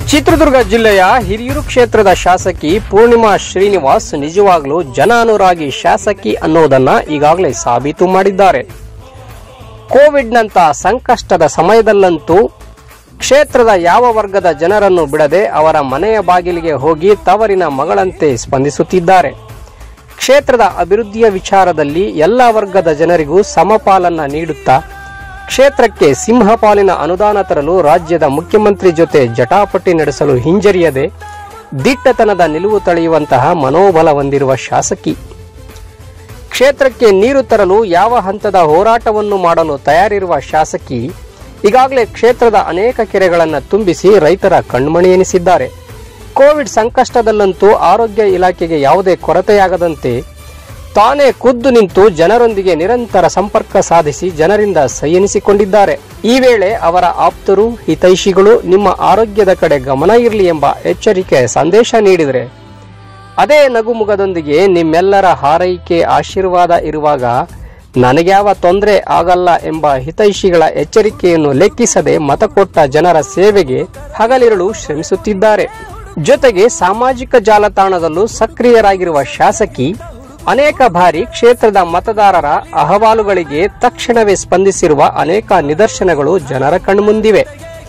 ಚಿತ್ರದುರ್ಗ ಜಿಲ್ಲೆಯ ಹಿರಿಯೂರು ಕ್ಷೇತ್ರದ ಶಾಸಕಿ ಪೂರ್ಣಿಮಾ ಶ್ರೀನಿವಾಸ್ ನಿಜವಾಗ್ಲೂ ಜನ ಅನುರಾಗಿ ಶಾಸಕಿ ಅನ್ನೋದನ್ನ ಈಗಾಗಲೇ ಸಾಬೀತು ಮಾಡಿದ್ದಾರೆ ಕೋವಿಡ್ನಂತ ಸಂಕಷ್ಟದ ಸಮಯದಲ್ಲಂತೂ ಕ್ಷೇತ್ರದ ಯಾವ ವರ್ಗದ ಜನರನ್ನು ಬಿಡದೆ ಅವರ ಮನೆಯ ಬಾಗಿಲಿಗೆ ಹೋಗಿ ತವರಿನ ಮಗಳಂತೆ ಸ್ಪಂದಿಸುತ್ತಿದ್ದಾರೆ ಕ್ಷೇತ್ರದ ಅಭಿವೃದ್ಧಿಯ ವಿಚಾರದಲ್ಲಿ ಎಲ್ಲ ವರ್ಗದ ಜನರಿಗೂ ಸಮಪಾಲನ್ನ ನೀಡುತ್ತಾ ಕ್ಷೇತ್ರಕ್ಕೆ ಸಿಂಹಪಾಲಿನ ಅನುದಾನ ತರಲು ರಾಜ್ಯದ ಮುಖ್ಯಮಂತ್ರಿ ಜೊತೆ ಜಟಾಪಟಿ ನಡೆಸಲು ಹಿಂಜರಿಯದೆ ದಿಟ್ಟತನದ ನಿಲುವು ತಳೆಯುವಂತಹ ಮನೋಬಲ ಹೊಂದಿರುವ ಶಾಸಕಿ ಕ್ಷೇತ್ರಕ್ಕೆ ನೀರು ತರಲು ಯಾವ ಹಂತದ ಹೋರಾಟವನ್ನು ಮಾಡಲು ತಯಾರಿರುವ ಶಾಸಕಿ ಈಗಾಗಲೇ ಕ್ಷೇತ್ರದ ಅನೇಕ ಕೆರೆಗಳನ್ನು ತುಂಬಿಸಿ ರೈತರ ಕಣ್ಮಣಿ ಎನಿಸಿದ್ದಾರೆ ಕೋವಿಡ್ ಸಂಕಷ್ಟದಲ್ಲಂತೂ ಆರೋಗ್ಯ ಇಲಾಖೆಗೆ ಯಾವುದೇ ಕೊರತೆಯಾಗದಂತೆ ತಾನೇ ಖುದ್ದು ನಿಂತು ಜನರೊಂದಿಗೆ ನಿರಂತರ ಸಂಪರ್ಕ ಸಾಧಿಸಿ ಜನರಿಂದ ಸೈ ಎನಿಸಿಕೊಂಡಿದ್ದಾರೆ ಈ ವೇಳೆ ಅವರ ಆಪ್ತರು ಹಿತೈಷಿಗಳು ನಿಮ್ಮ ಆರೋಗ್ಯದ ಕಡೆ ಗಮನ ಇರಲಿ ಎಂಬ ಎಚ್ಚರಿಕೆ ಸಂದೇಶ ನೀಡಿದರೆ ಅದೇ ನಗುಮುಗದೊಂದಿಗೆ ನಿಮ್ಮೆಲ್ಲರ ಹಾರೈಕೆ ಆಶೀರ್ವಾದ ಇರುವಾಗ ನನಗ್ಯಾವ ತೊಂದರೆ ಆಗಲ್ಲ ಎಂಬ ಹಿತೈಷಿಗಳ ಎಚ್ಚರಿಕೆಯನ್ನು ಲೆಕ್ಕಿಸದೆ ಮತ ಕೊಟ್ಟ ಜನರ ಸೇವೆಗೆ ಹಗಲಿರುಳು ಶ್ರಮಿಸುತ್ತಿದ್ದಾರೆ ಜೊತೆಗೆ ಸಾಮಾಜಿಕ ಜಾಲತಾಣದಲ್ಲೂ ಸಕ್ರಿಯರಾಗಿರುವ ಶಾಸಕಿ ಅನೇಕ ಬಾರಿ ಕ್ಷೇತ್ರದ ಮತದಾರರ ಅಹವಾಲುಗಳಿಗೆ ತಕ್ಷಣವೇ ಸ್ಪಂದಿಸಿರುವ ಅನೇಕ ನಿದರ್ಶನಗಳು ಜನರ ಕಣ್ಮುಂದಿವೆ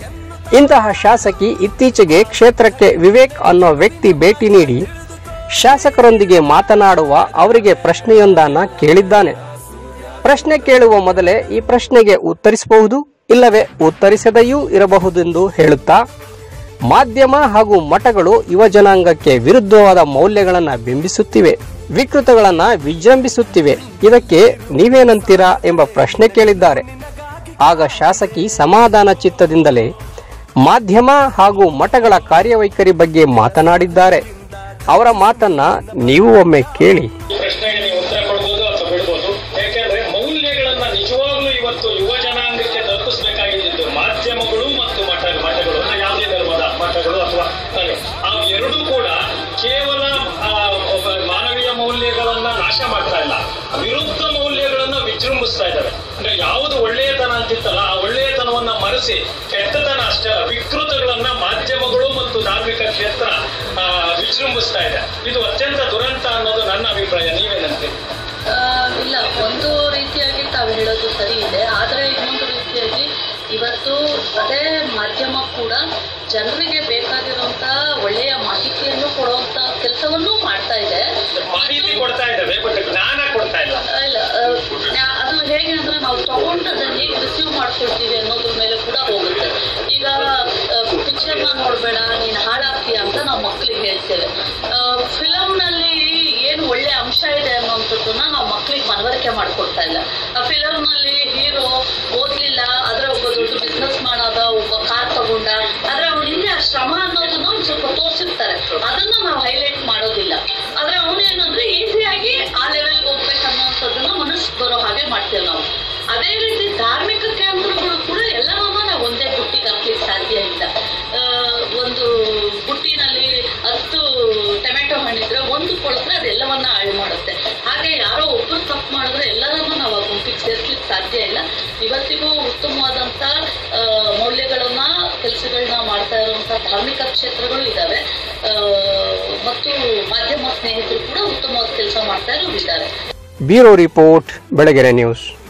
ಇಂತಹ ಶಾಸಕಿ ಇತ್ತೀಚೆಗೆ ಕ್ಷೇತ್ರಕ್ಕೆ ವಿವೇಕ್ ಅನ್ನೋ ವ್ಯಕ್ತಿ ಭೇಟಿ ನೀಡಿ ಶಾಸಕರೊಂದಿಗೆ ಮಾತನಾಡುವ ಅವರಿಗೆ ಪ್ರಶ್ನೆಯೊಂದನ್ನ ಕೇಳಿದ್ದಾನೆ ಪ್ರಶ್ನೆ ಕೇಳುವ ಮೊದಲೇ ಈ ಪ್ರಶ್ನೆಗೆ ಉತ್ತರಿಸಬಹುದು ಇಲ್ಲವೇ ಉತ್ತರಿಸದೆಯೂ ಇರಬಹುದೆಂದು ಹೇಳುತ್ತಾ ಮಾಧ್ಯಮ ಹಾಗೂ ಮಠಗಳು ಯುವ ಜನಾಂಗಕ್ಕೆ ವಿರುದ್ಧವಾದ ಮೌಲ್ಯಗಳನ್ನು ಬಿಂಬಿಸುತ್ತಿವೆ ವಿಕೃತಗಳನ್ನ ವಿಜೃಂಭಿಸುತ್ತಿವೆ ಇದಕ್ಕೆ ನೀವೇನಂತೀರಾ ಎಂಬ ಪ್ರಶ್ನೆ ಕೇಳಿದ್ದಾರೆ ಆಗ ಶಾಸಕಿ ಸಮಾಧಾನ ಚಿತ್ತದಿಂದಲೇ ಮಾಧ್ಯಮ ಹಾಗೂ ಮಠಗಳ ಕಾರ್ಯವೈಖರಿ ಬಗ್ಗೆ ಮಾತನಾಡಿದ್ದಾರೆ ಅವರ ಮಾತನ್ನ ನೀವು ಒಮ್ಮೆ ಕೇಳಿ ಈ ಪ್ರಶ್ನೆಗೆ ನೀವು ಉತ್ತರ ಕೊಡ್ಬೋದು ಅಥವಾ ಬಿಡ್ಬೋದು ಯಾಕೆಂದ್ರೆ ಮೌಲ್ಯಗಳನ್ನ ನಿಜವಾಗ್ಲೂ ಇವತ್ತು ಯುವ ಜನಾಂಗಕ್ಕೆ ತಲುಪಿಸಬೇಕಾಗಿದ್ದು ಮಾಧ್ಯಮಗಳು ಮತ್ತು ಮಠ ಮಠಗಳು ಅಂದ್ರೆ ಯಾವುದೇ ಧರ್ಮದ ಮಠಗಳು ಅಥವಾ ಹಾಗೆ ಆ ಎರಡೂ ಕೂಡ ಕೇವಲ ಆ, ಒಬ್ಬ ಮಾನವೀಯ ಮೌಲ್ಯಗಳನ್ನ ನಾಶ ಮಾಡ್ತಾ ಇಲ್ಲ ವಿರುದ್ಧ ಮೌಲ್ಯಗಳನ್ನ ವಿಜೃಂಭಿಸ್ತಾ ಇದ್ದಾರೆ ಅಂದ್ರೆ ಯಾವುದು ಒಳ್ಳೆಯತನ ಅಂತಿತ್ತಲ್ಲ ಆ ಒಳ್ಳೆಯತನವನ್ನ ಮರೆಸಿ ಕೆಟ್ಟತನ ಅಷ್ಟೇ ಅಲ್ಲ ವಿಕೃತಗಳನ್ನ ಮಾಧ್ಯಮಗಳು ಮತ್ತು ಧಾರ್ಮಿಕ ಕ್ಷೇತ್ರ ಆ, ವಿಜೃಂಭಿಸ್ತಾ ಇದೆ ಇದು ಅತ್ಯಂತ ದುರಂತ ಅನ್ನೋದು ನನ್ನ ಅಭಿಪ್ರಾಯ ನೀವೇನಂತೀರಿ ಆ, ಇಲ್ಲ ಒಂದು ರೀತಿಯಾಗಿ ತಾವು ಹೇಳೋದು ಸರಿ ಇದೆ ಆದರೆ ಇನ್ನೊಂದು ರೀತಿಯಾಗಿ ಇವತ್ತು ಅದೇ ಮಾಧ್ಯಮ ಕೂಡ ಜನರಿಗೆ ಬೇಕಾಗಿರುವಂತ ಒಳ್ಳೆಯ ಮಾಹಿತಿಯನ್ನು ಕೊಡುವಂತ ಕೆಲಸವನ್ನೂ ಮಾಡ್ತಾ ಇದೆ ಮಾಹಿತಿ ಕೊಡ್ತಾ ಇದ್ದಾವೆ ಬಟ್ ಜ್ಞಾನ ಕೊಡ್ತಾ ಇಲ್ಲ ಇಲ್ಲ ಆ, ನಾ- ಅದು ಹೇಗೆ ಅಂದ್ರೆ ನಾವು ತಗೊಂಡು ಅದನ್ನ ಹೇಗೆ ರಿಸೀವ್ ಮಾಡ್ಕೊಳ್ತೀವಿ ಅನ್ನೋದ್ರ ಮೇಲೆ ಕೂಡ ಹೋಗುತ್ತೆ ಈಗ ಪಿಕ್ಚರ್ನ ನೋಡ್ಬೇಡ ನೀನು ಹಾಳಾಗ್ತೀಯ ಅಂತ ನಾವು ಮಕ್ಕಳಿಗೆ ಹೇಳ್ತೇವೆ ಫಿಲಮ್ನಲ್ಲಿ ಏನು ಒಳ್ಳೆ ಅಂಶ ಇದೆ ಅನ್ನೋಂಥದ್ದನ್ನ ನಾವು ಮಕ್ಕಳಿಗೆ ಮನವರಿಕೆ ಮಾಡ್ಕೊಡ್ತಾ ಇಲ್ಲ ಆ ಫಿಲಮ್ನಲ್ಲಿ ಹೀರೋ ಓದ್ಲಿಲ್ಲ ಆದ್ರೆ ಒಬ್ಬ ದೊಡ್ಡ ಬಿಸ್ನೆಸ್ ಮಾಡೋದ ಒಬ್ಬ ಕಾರ್ ತಗೊಂಡ ಆದ್ರೆ ಅವ್ನ ಹಿಂದೆ ಆ ಶ್ರಮ ಅನ್ನೋದನ್ನ ಒಂದ್ ಸ್ವಲ್ಪ ತೋರಿಸಿರ್ತಾರೆ ಅದನ್ನ ನಾವು ಹೈಲೈಟ್ ಮಾಡೋದಿಲ್ಲ ಆದ್ರೆ ಅವನೇನಂದ್ರೆ ಈಸಿಯಾಗಿ ಆ ಲೆವೆಲ್ಗೆ ಹೋಗ್ಬೇಕನ್ನೋಂಥದ್ದನ್ನ ಮನಸ್ಸು ಬರೋ ಹಾಗೆ ಮಾಡ್ತೇವೆ ನಾವು ಅದೇ ರೀತಿ ಧಾರ್ಮಿಕ ಕೇಂದ್ರಗಳು ಕೂಡ ಎಲ್ಲವನ್ನ ನಾವು ಒಂದೇ ಬುಟ್ಟಿಗೆ ಹಾಕ್ಲಿಕ್ಕೆ ಸಾಧ್ಯ ಇಲ್ಲ ಆ, ಒಂದು ಬುಟ್ಟಿನಲ್ಲಿ ಹತ್ತು ಟೊಮೆಟೊ ಹಣ್ಣಿದ್ರೆ ಒಂದು ಕೊಳೆದ್ರೆ ಅದೆಲ್ಲವನ್ನ ಹಾಳು ಮಾಡುತ್ತೆ ಹಾಗೆ ಯಾರೋ ಒಬ್ರು ತಪ್ಪು ಮಾಡಿದ್ರೆ ಎಲ್ಲರನ್ನೂ ನಾವು ಆ ಗುಂಪಿಗೆ ಸೇರ್ಸ್ಲಿಕ್ಕೆ ಸಾಧ್ಯ ಇಲ್ಲ ಇವತ್ತಿಗೂ ಉತ್ತಮವಾದಂತ ಆ, ಮೌಲ್ಯಗಳನ್ನ ಕೆಲಸಗಳನ್ನ ಮಾಡ್ತಾ ಇರುವಂತ ಧಾರ್ಮಿಕ ಕ್ಷೇತ್ರಗಳು ಇದ್ದಾವೆ ಆ, ಮತ್ತು ಮಾಧ್ಯಮ ಸ್ನೇಹಿತರು ಕೂಡ ಉತ್ತಮವಾದ ಕೆಲಸ ಮಾಡ್ತಾ ಇರೋರು ಇದ್ದಾರೆ ಬ್ಯೂರೋ ರಿಪೋರ್ಟ್ ಬೆಳಗೆರೆ ನ್ಯೂಸ್